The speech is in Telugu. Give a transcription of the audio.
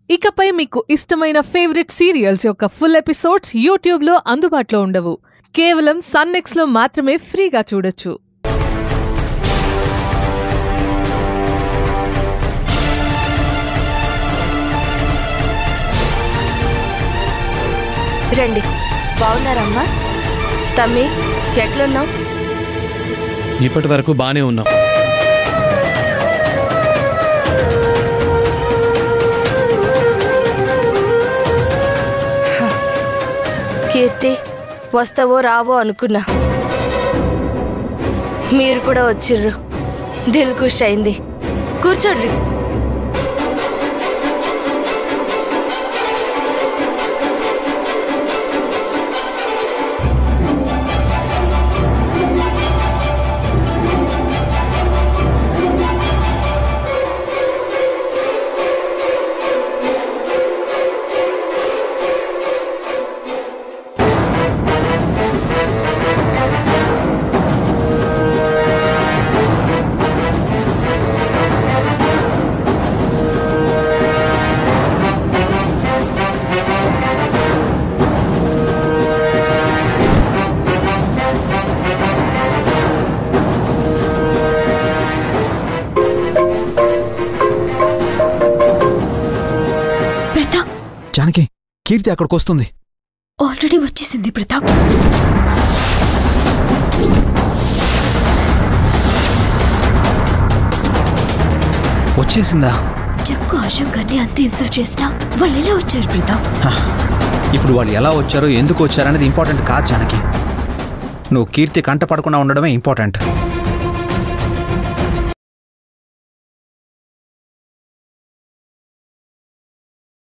ఇకపై మీకు ఇష్టమైన ఫేవరెట్ సీరియల్స్ యొక్క ఫుల్ ఎపిసోడ్స్ యూట్యూబ్లో అందుబాటులో ఉండవు కేవలం సన్నెక్స్లో మాత్రమే ఫ్రీగా చూడొచ్చు రండి బాగున్నారమ్మా తమ్మి ఎట్లున్నావు ఇప్పటి వరకు బానే ఉన్నాం కీర్తి వస్తావో రావో అనుకున్నా మీరు కూడా వచ్చిర్రు దిల్ ఖుష్ అయింది కూర్చోండి ప్రతాప్ జానకి కీర్తి అక్కడికి వస్తుంది ఆల్రెడీ వచ్చేసింది ప్రతాప్ వచ్చేసిందా చెక్కు అశోక్ గారిని అంత ఇన్సల్ట్ చేసినా వాళ్ళు ఎలా వచ్చారు ప్రతాప్ ఇప్పుడు వాళ్ళు ఎలా వచ్చారో ఎందుకు వచ్చారనేది ఇంపార్టెంట్ కాదు జానకి నువ్వు కీర్తి కంట పడకుండా ఉండడమే ఇంపార్టెంట్